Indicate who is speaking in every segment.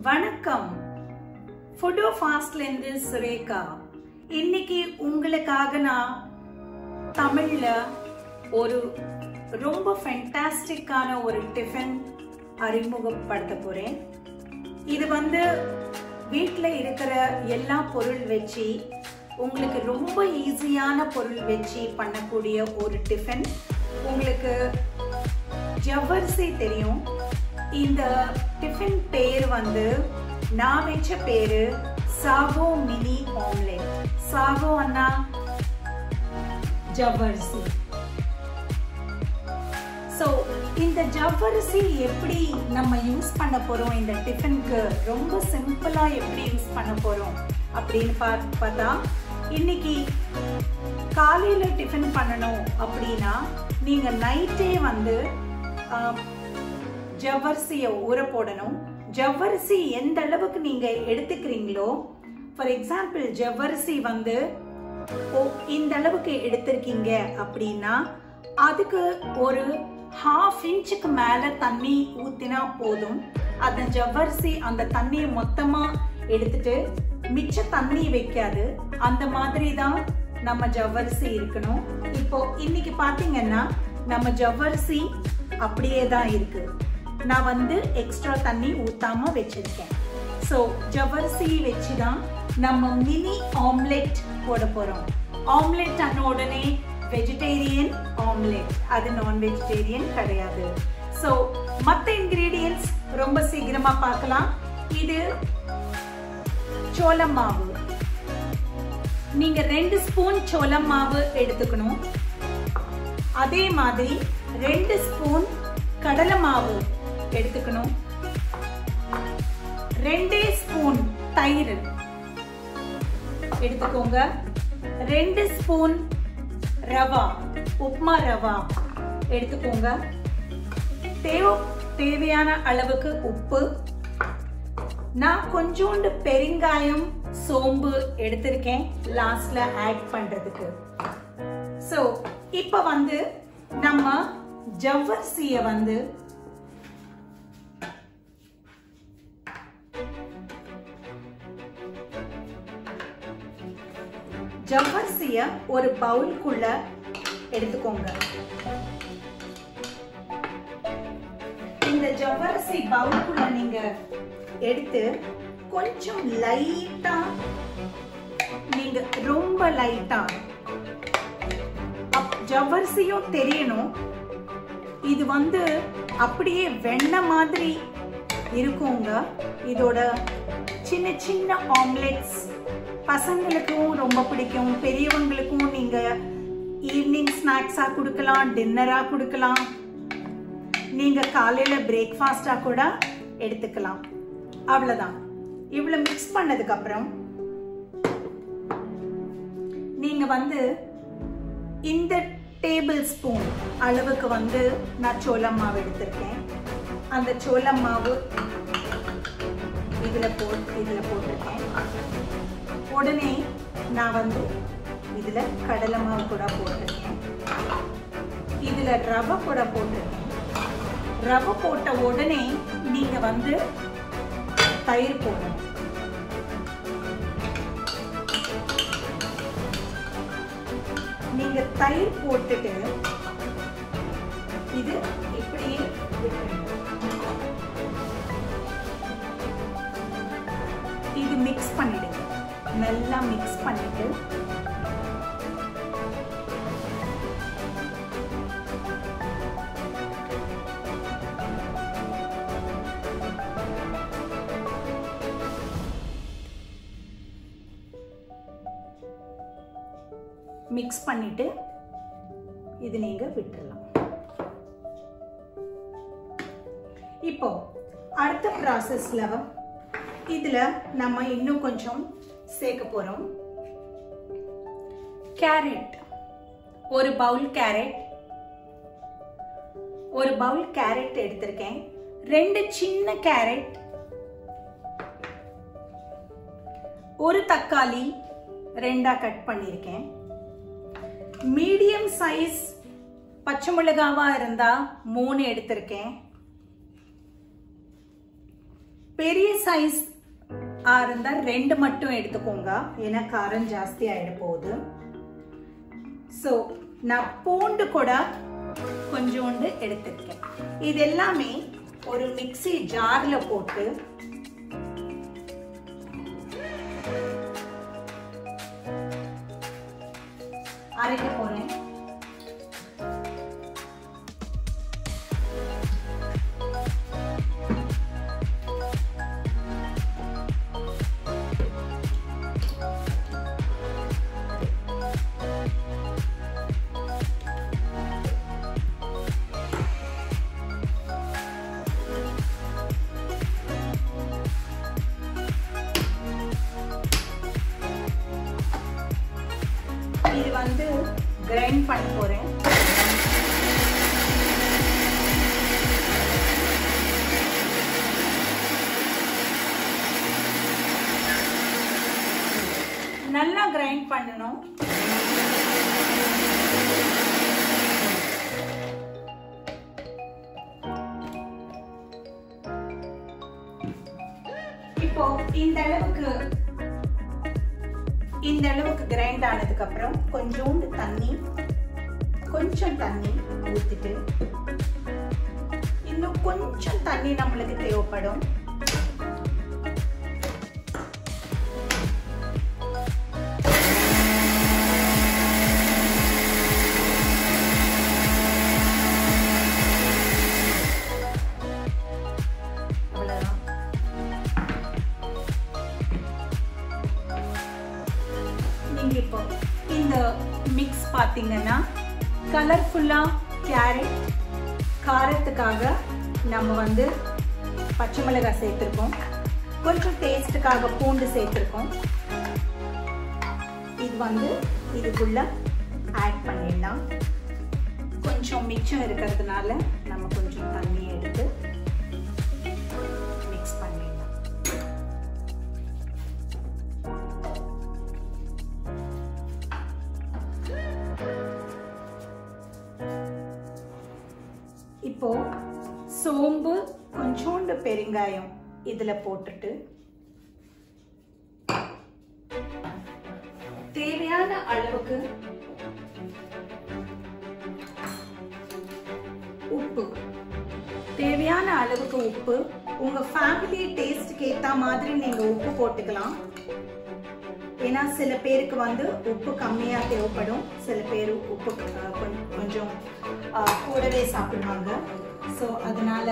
Speaker 1: வணக்கம் ஃபுட்டோ ஃபாஸ்ட்லேருந்து சுரேகா இன்னைக்கு உங்களுக்காக நான் தமிழ்ல ஒரு ரொம்ப ஃபென்டாஸ்டிக்கான ஒரு டிஃபன் அறிமுகப்படுத்த போறேன் இது வந்து வீட்டில் இருக்கிற எல்லா பொருள் வச்சு உங்களுக்கு ரொம்ப ஈஸியான பொருள் வச்சு பண்ணக்கூடிய ஒரு டிஃபன் உங்களுக்கு ஜவ்வரிசி தெரியும் இந்த டிஃபன் பேர் வந்து நான் வச்ச பேரு சாகோ மினி ஆம்லெட் சாகோ அண்ணா ஜவ்வரிசி ஸோ இந்த ஜவ்வரிசி எப்படி நம்ம யூஸ் பண்ண போறோம் இந்த டிஃபனுக்கு ரொம்ப சிம்பிளா எப்படி யூஸ் பண்ண போறோம் அப்படின்னு பா பார்த்தா இன்னைக்கு காலையில டிஃபன் பண்ணணும் அப்படின்னா நீங்க நைட்டே வந்து ஜவ்வரிசியை ஊற போடணும் ஜவ்வரிசி எந்த அளவுக்கு நீங்க எடுத்துக்கிறீங்களோ ஃபார் எக்ஸாம்பிள் ஜவ்வரிசி வந்து ஓ இந்த அளவுக்கு எடுத்திருக்கீங்க அப்படின்னா அதுக்கு ஒரு ஹாஃப் இன்ச்சுக்கு மேல தண்ணி ஊத்தினா போதும் அந்த ஜவ்வரிசி அந்த தண்ணியை மொத்தமா எடுத்துட்டு மிச்ச தண்ணி வைக்காது அந்த மாதிரி தான் நம்ம ஜவ்வரிசி இருக்கணும் இப்போ இன்னைக்கு பாத்தீங்கன்னா நம்ம ஜவ்வரிசி அப்படியே தான் இருக்கு நான் வந்து எக்ஸ்ட்ரா தண்ணி ஊத்தாம வச்சிருக்கேன் ஸோ ஜவ்வரிசி வச்சு தான் நம்ம மினி ஆம்லெட் போட போறோம் ஆம்லெட் அன்ன உடனே வெஜிடேரியன் ஆம்லெட் அது நான் வெஜிடேரியன் கிடையாது ஸோ மற்ற இன்கிரீடியன்ஸ் ரொம்ப சீக்கிரமா பார்க்கலாம் இது சோளம் மாவு நீங்க ரெண்டு ஸ்பூன் சோளம் மாவு எடுத்துக்கணும் அதே மாதிரி ரெண்டு ஸ்பூன் கடலை மாவு எடுத்துக்கணும் ரெண்டே ஸ்பூன் தயிர் எடுத்துக்கோங்க ரெண்டு ஸ்பூன் ரவா உப்மா ரவா எடுத்துக்கோங்க தேவை தேவையான அளவுக்கு உப்பு நான் கொஞ்சோண்டு பெருங்காயம் சோம்பு எடுத்திருக்கேன் லாஸ்ட்ல ஆட் பண்றதுக்கு ஸோ இப்போ வந்து நம்ம ஜவ்வரிசிய வந்து ஜவ்வரிசிய ஒரு பவுலுக்குள்ள எடுத்துக்கோங்க இந்த ஜவ்வரிசி பவுலுக்குள்ள நீங்க எடுத்து கொஞ்சம் லைட்டா நீங்க ரொம்ப லைட்டா ஜவ்வரிசியும் தெரியணும் இது வந்து அப்படியே வெண்ணெய் மாதிரி இருக்குங்க இதோட சின்ன சின்ன ஆம்லெட்ஸ் பசங்களுக்கும் ரொம்ப பிடிக்கும் பெரியவங்களுக்கும் நீங்க ஈவினிங் ஸ்நாக்ஸா கொடுக்கலாம் டின்னரா கொடுக்கலாம் நீங்க காலையில பிரேக்ஃபாஸ்டா கூட எடுத்துக்கலாம் அவ்வளவுதான் இவ்வளவு மிக்ஸ் பண்ணதுக்கு அப்புறம் நீங்க வந்து இந்த டேபிள் ஸ்பூன் அளவுக்கு வந்து நான் சோளம் மாவு எடுத்திருக்கேன் அந்த சோளம் மாவு இதுல போ இதுல போட்டிருக்கேன் உடனே நான் வந்து இதுல கடலை மாவு கூட போட்டிருக்கேன் இதுல ரவை கூட போட்டிருக்கேன் ரவை போட்ட உடனே நீங்க வந்து தயிர் போடணும் நீங்க தயிர் போட்டுட்டு இது இப்படியே இது மிக்ஸ் பண்ணிடுங்க நல்லா மிக்ஸ் பண்ணிட்டு மிக்ஸ் பண்ணிட்டு இது நீங்க விட்டுறலாம் இப்போ அடுத்த ப்ராசஸ்ல இதுல நம்ம இன்னும் கொஞ்சம் சேர்க்க போறோம் கேரட் ஒரு பவுல் கேரட் ஒரு பவுல் கேரட் எடுத்திருக்கேன் ரெண்டு சின்ன கேரட் ஒரு தக்காளி ரெண்டா கட் பண்ணியிருக்கேன் மீடியம் சைஸ் பச்சை மிளகாவா இருந்தா மூணு எடுத்திருக்கேன் பெரிய சைஸ் இருந்தா ரெண்டு மட்டும் எடுத்துக்கோங்க ஏன்னா காரம் ஜாஸ்தி ஆயிட போகுது ஸோ நான் பூண்டு கூட கொஞ்சோண்டு எடுத்துருக்கேன் இது எல்லாமே ஒரு மிக்சி ஜார்ல போட்டு அரைக்க போறேன் இது வந்து கிரைண்ட் பண்ண போறேன் நல்லா கிரைண்ட் பண்ணணும் இப்போ இந்த அளவுக்கு இந்த அளவுக்கு கிரைண்ட் ஆனதுக்கு அப்புறம் கொஞ்சோண்டு தண்ணி கொஞ்சம் தண்ணி ஊத்திட்டு இன்னும் கொஞ்சம் தண்ணி நம்மளுக்கு தேவைப்படும் அவ்வளவுதான் நீங்க இப்போ இந்த மிக்ஸ் பார்த்தீங்கன்னா கலர்ஃபுல்லா கேரட் காரத்துக்காக நம்ம வந்து பச்சை மிளகாய் சேர்த்துருக்கோம் கொஞ்சம் டேஸ்ட்டுக்காக பூண்டு சேர்த்துருக்கோம் இது வந்து இதுக்குள்ள ஆட் பண்ணிடலாம் கொஞ்சம் மிச்சம் இருக்கிறதுனால நம்ம கொஞ்சம் தண்ணி எடுத்து மிக்ஸ் பண்ணிடலாம் இப்போ சோம்பு கொஞ்சோண்டு பெருங்காயம் இதுல போட்டுட்டு தேவையான அளவுக்கு உப்பு தேவையான அளவுக்கு உப்பு உங்க ஃபேமிலி டேஸ்ட்க்கு ஏத்த மாதிரி நீங்க உப்பு போட்டுக்கலாம் ஏன்னா சில பேருக்கு வந்து உப்பு கம்மியா தேவைப்படும் சில பேர் உப்பு அஹ், கொஞ்ச- கொஞ்சம் அஹ், கூடவே சாப்பிடுவாங்க ஸோ அதனால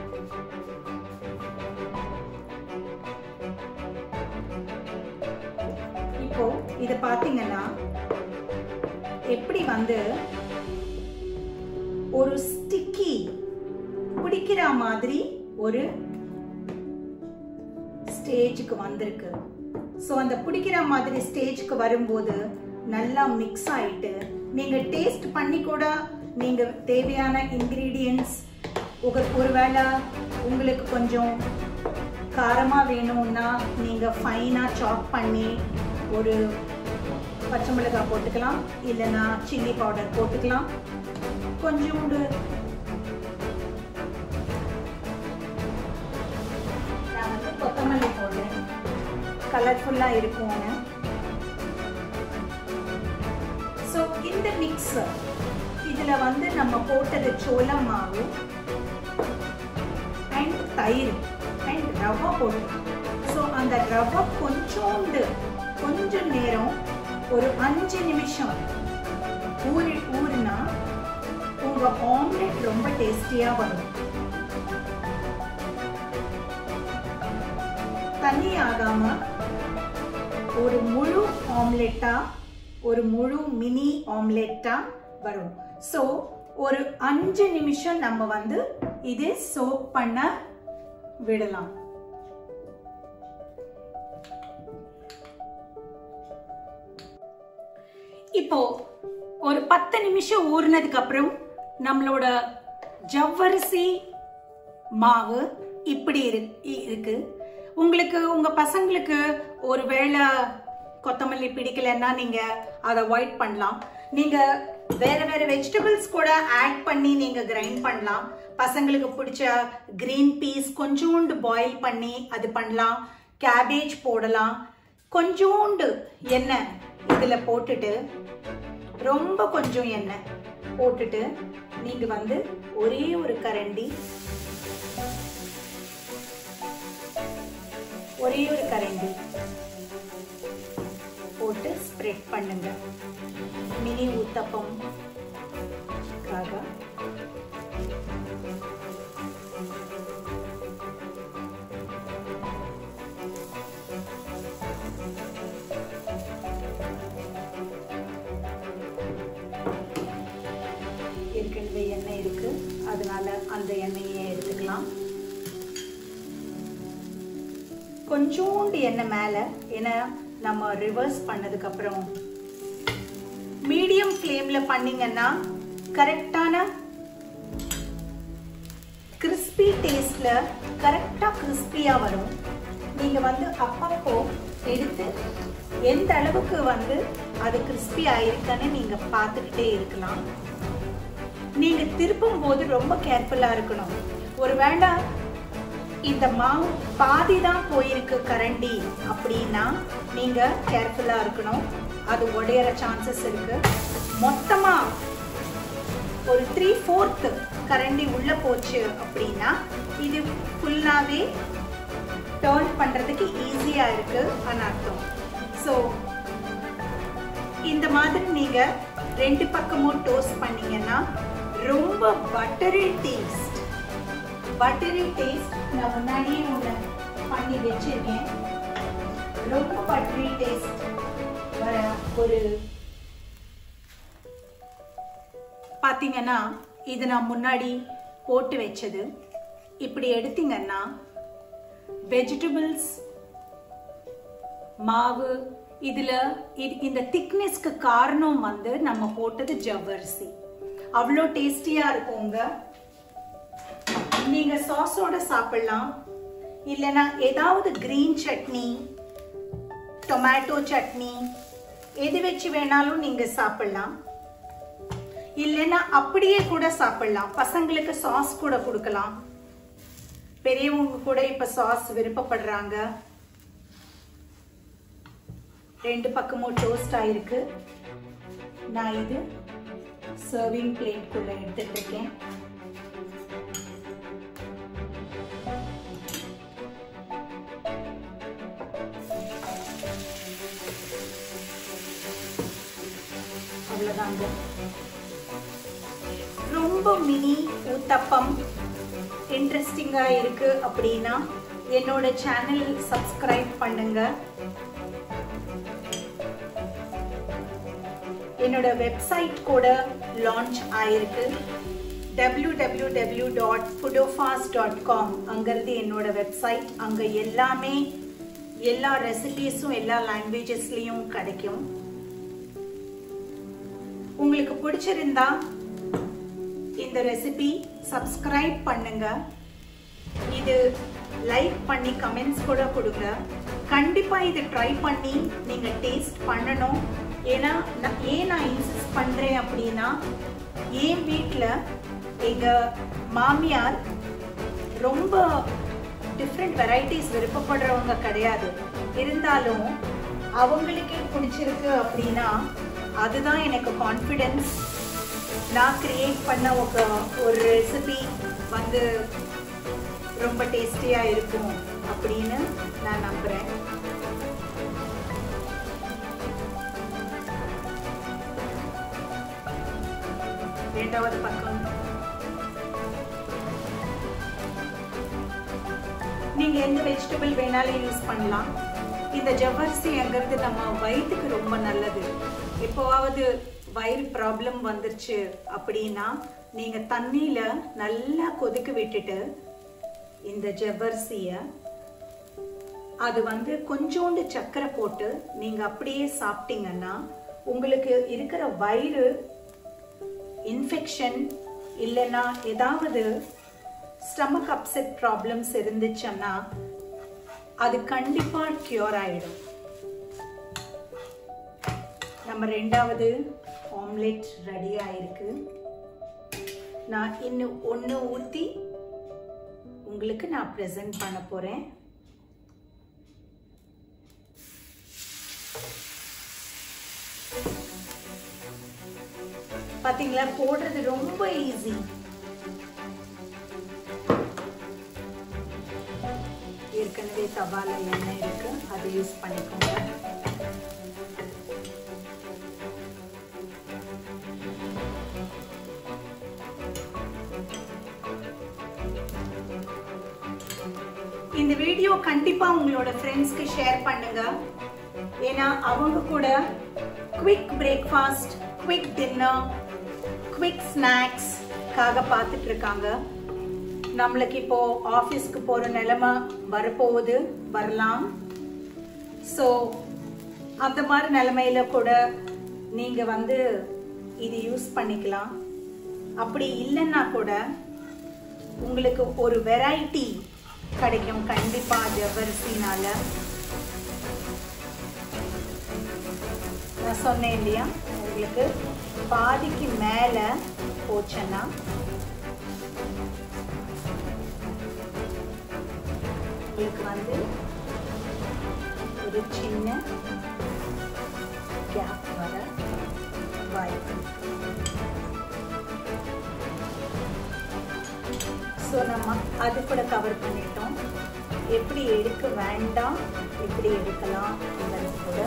Speaker 1: இப்போ இத பாத்தீங்கன்னா எப்படி வந்து ஒரு ஸ்டிக்கி பிடிக்கிற மாதிரி ஒரு ஸ்டேஜுக்கு வந்திருக்கு ஸோ அந்த பிடிக்கிற மாதிரி ஸ்டேஜ்க்கு வரும்போது நல்லா மிக்ஸ் ஆயிட்டு நீங்க டேஸ்ட் பண்ணி கூட நீங்க தேவையான இன்கிரீடியன்ஸ் உங்க ஒருவேளை உங்களுக்கு கொஞ்சம் காரமா வேணும்னா நீங்க ஃபைனா சாப் பண்ணி ஒரு பச்சை மிளகாய் போட்டுக்கலாம் இல்லைன்னா சில்லி பவுடர் போட்டுக்கலாம் கொஞ்சோண்டு நான் வந்து கொத்தமல்லி போடுறேன் கலர்ஃபுல்லாக இருக்கும்னு ஸோ இந்த மிக்ஸ் இதில் வந்து நம்ம போட்டது சோள மாவு அண்ட் தயிர் அண்ட் ரவை போடுறோம் ஸோ அந்த ரவை கொஞ்சோண்டு கொஞ்சம் நேரம் ஒரு அஞ்சு நிமிஷம் ஊறி ஊறினா உங்கள் ஆம்லெட் ரொம்ப டேஸ்டியாக வரும் தண்ணி ஆகாம ஒரு முழு ஆம்லெட்டா ஒரு முழு மினி ஆம்லெட்டா வரும் ஸோ ஒரு அஞ்சு நிமிஷம் நம்ம வந்து இது சோப் பண்ண விடலாம் இப்போ ஒரு பத்து நிமிஷம் ஊறினதுக்கு அப்புறம் நம்மளோட ஜவ்வரிசி மாவு இப்படி இரு- இ- இருக்கு உங்களுக்கு உங்க பசங்களுக்கு ஒருவேளை கொத்தமல்லி பிடிக்கலன்னா நீங்க அதை அவாய்ட் பண்ணலாம் நீங்க வேற வேற வெஜிடபிள்ஸ் கூட ஆட் பண்ணி நீங்க கிரைண்ட் பண்ணலாம் பசங்களுக்கு பிடிச்ச கிரீன் பீஸ் கொஞ்சோண்டு பாயில் பண்ணி அது பண்ணலாம் கேபேஜ் போடலாம் கொஞ்சோண்டு எண்ணெய் இதுல போட்டுட்டு ரொம்ப கொஞ்சம் எண்ணெய் போட்டுட்டு நீங்க வந்து ஒரே ஒரு கரண்டி ஒரே ஒரு கரண்டி போட்டு ஸ்ப்ரெட் பண்ணுங்க மினி ஊத்தப்பம் ஏற்கனவே எண்ணெய் இருக்கு அதனால அந்த எண்ணெயை எடுத்துக்கலாம் கொஞ்சோண்டு எண்ணெய் மேலே ஏன்னா நம்ம ரிவர்ஸ் பண்ணதுக்கு அப்புறம் மீடியம் ஃப்ளேம்ல பண்ணீங்கன்னா கரெக்டான கிறிஸ்பி டேஸ்ட்ல கரெக்டா கிறிஸ்பியா வரும் நீங்க வந்து அப்பப்போ எடுத்து எந்த அளவுக்கு வந்து அது கிறிஸ்பி ஆயிருக்குன்னு நீங்க பார்த்துக்கிட்டே இருக்கலாம் நீங்க திருப்பும் போது ரொம்ப கேர்ஃபுல்லா இருக்கணும் ஒரு வேண்டாம் இந்த மாவு பாதி தான் போயிருக்கு கரண்டி அப்படின்னா நீங்க கேர்ஃபுல்லா இருக்கணும் அது உடையிற சான்சஸ் இருக்கு மொத்தமா ஒரு த்ரீ ஃபோர்த் கரண்டி உள்ள போச்சு அப்படின்னா இது ஃபுல்லாவே டேர்ன் பண்றதுக்கு ஈஸியா இருக்கு அர்த்தம் ஸோ இந்த மாதிரி நீங்க ரெண்டு பக்கமும் டோஸ்ட் பண்ணீங்கன்னா ரொம்ப பட்டரி டேஸ்ட் பட்டரி டேஸ்ட் நான் முன்னாடியே ஒன்று பண்ணி வச்சிருக்கேன் ரொம்ப பட்டரி டேஸ்ட் வர ஒரு பார்த்தீங்கன்னா இது நான் முன்னாடி போட்டு வச்சது இப்படி எடுத்தீங்கன்னா வெஜிடபிள்ஸ் மாவு இதுல இந்த திக்னஸ்க்கு காரணம் வந்து நம்ம போட்டது ஜவ்வரிசி அவ்வளோ டேஸ்டியா இருக்குங்க நீங்க சாஸோட சாப்பிடலாம் இல்லைன்னா ஏதாவது கிரீன் சட்னி டொமேட்டோ சட்னி எது வச்சு வேணாலும் நீங்க சாப்பிடலாம் இல்லைன்னா அப்படியே கூட சாப்பிடலாம் பசங்களுக்கு சாஸ் கூட கொடுக்கலாம் பெரியவங்க கூட இப்ப சாஸ் விருப்பப்படுறாங்க ரெண்டு பக்கமும் டோஸ்ட் ஆயிருக்கு நான் இது சர்விங் பிளேட்குள்ள எடுத்துட்டு இருக்கேன் அவ்வளவுதாங்க ரொம்ப மினி ஊத்தப்பம் இன்ட்ரெஸ்டிங்கா இருக்கு அப்படின்னா என்னோட சேனல் சப்ஸ்கிரைப் பண்ணுங்க என்னோட வெப்சைட் கூட லான்ச் ஆயிருக்கு W W W dot foodofas dot com அங்கிறது என்னோட வெப்சைட் அங்கே எல்லாமே எல்லா ரெசிபீஸும் எல்லா லாங்குவேஜஸ்லேயும் கிடைக்கும் உங்களுக்கு பிடிச்சிருந்தா இந்த ரெசிபி சப்ஸ்கிரைப் பண்ணுங்க இது லைக் பண்ணி கமெண்ட்ஸ் கூட கொடுங்க கண்டிப்பா இது ட்ரை பண்ணி நீங்க டேஸ்ட் பண்ணணும் ஏன்னா நான் ஏன் நான் இன்சிஸ்ட் பண்றேன் அப்படின்னா என் வீட்டில் எங்க மாமியார் ரொம்ப டிஃப்ரெண்ட் வெரைட்டிஸ் விருப்பப்படுறவங்க கிடையாது இருந்தாலும் அவங்களுக்கே பிடிச்சிருக்கு அப்படின்னா அதுதான் எனக்கு கான்ஃபிடென்ஸ் நான் கிரியேட் பண்ண ஒரு ஒரு ரெசிபி வந்து ரொம்ப டேஸ்டியாக இருக்கும் அப்படின்னு நான் நம்புகிறேன் ரெண்டாவது பக்கம் நீங்க எந்த வெஜிடபிள் வேணாலும் யூஸ் பண்ணலாம் இந்த ஜவ்வரிசிங்கிறது நம்ம வயிற்றுக்கு ரொம்ப நல்லது எப்போவாவது வயிறு ப்ராப்ளம் வந்துருச்சு அப்படின்னா நீங்க தண்ணியில நல்லா கொதிக்க விட்டுட்டு இந்த ஜவ்வரிசிய அது வந்து கொஞ்சோண்டு சர்க்கரை போட்டு நீங்க அப்படியே சாப்பிட்டீங்கன்னா உங்களுக்கு இருக்கிற வயிறு இன்ஃபெக்ஷன் இல்லைன்னா ஏதாவது ஸ்டமக் அப்செட் ப்ராப்ளம்ஸ் இருந்துச்சுன்னா அது கண்டிப்பா கியூர் ஆயிடும் நம்ம ரெண்டாவது ஆம்லெட் ரெடி ஆயிருக்கு நான் இன்னும் ஒன்று ஊற்றி உங்களுக்கு நான் ப்ரெசென்ட் பண்ண போகிறேன் பாத்தீங்களா போடுறது ரொம்ப ஈஸி ஏற்கனவே தவால எண்ணெய் இருக்கு அதை யூஸ் பண்ணிக்கோங்க இந்த வீடியோ கண்டிப்பா உங்களோட ஃப்ரெண்ட்ஸ்க்கு ஷேர் பண்ணுங்க ஏன்னா அவங்க கூட quick breakfast quick dinner quick ஸ்நாக்ஸ்க்காக பார்த்துட்டு இருக்காங்க நம்மளுக்கு இப்போ ஆஃபீஸ்க்கு போகிற நிலைமை வரப்போகுது வரலாம் ஸோ அந்த மாதிரி நிலைமையில கூட நீங்கள் வந்து இது யூஸ் பண்ணிக்கலாம் அப்படி இல்லைன்னா கூட உங்களுக்கு ஒரு வெரைட்டி கிடைக்கும் கண்டிப்பாக ஜவ்வரிசினால நான் சொன்னேன் இல்லையா உங்களுக்கு பாதிக்கு மேலே போச்சுன்னா உங்களுக்கு வந்து ஒரு சின்ன கேப் வர வாய்ப்பு ஸோ நம்ம அது கூட கவர் பண்ணிட்டோம் எப்படி எடுக்க வேண்டாம் எப்படி எடுக்கலாம் என்பது கூட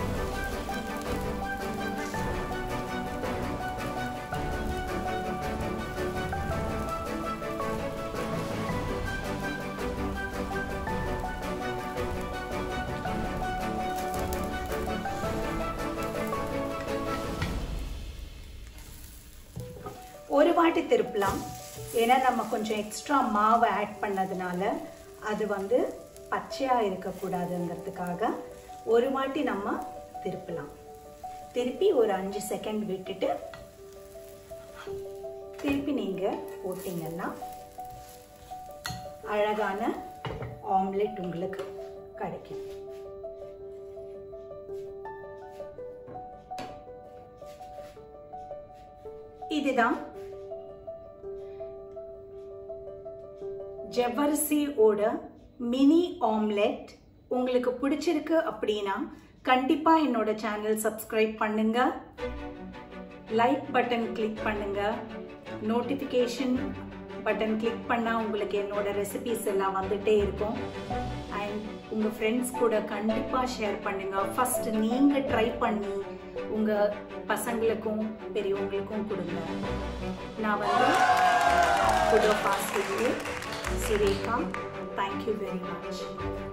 Speaker 1: ஒரு வாட்டி திருப்பலாம் ஏன்னா நம்ம கொஞ்சம் எக்ஸ்ட்ரா மாவு ஆட் பண்ணதுனால அது வந்து பச்சையாக இருக்கக்கூடாதுங்கிறதுக்காக ஒரு வாட்டி நம்ம திருப்பலாம் திருப்பி ஒரு அஞ்சு செகண்ட் விட்டுட்டு திருப்பி நீங்கள் போட்டிங்கன்னா அழகான ஆம்லெட் உங்களுக்கு கிடைக்கும் இதுதான் ஜவ்வரிசியோட மினி ஆம்லெட் உங்களுக்கு பிடிச்சிருக்கு அப்படின்னா கண்டிப்பா என்னோட சேனல் சப்ஸ்கிரைப் பண்ணுங்க லைக் பட்டன் கிளிக் பண்ணுங்க நோட்டிஃபிகேஷன் பட்டன் கிளிக் பண்ணால் உங்களுக்கு என்னோட ரெசிபிஸ் எல்லாம் வந்துட்டே இருக்கும் அண்ட் உங்கள் ஃப்ரெண்ட்ஸ் கூட கண்டிப்பாக ஷேர் பண்ணுங்கள் ஃபர்ஸ்ட் நீங்கள் ட்ரை பண்ணி உங்கள் பசங்களுக்கும் பெரியவங்களுக்கும் கொடுங்க நான் வந்து food of fasting Sureka thank you very much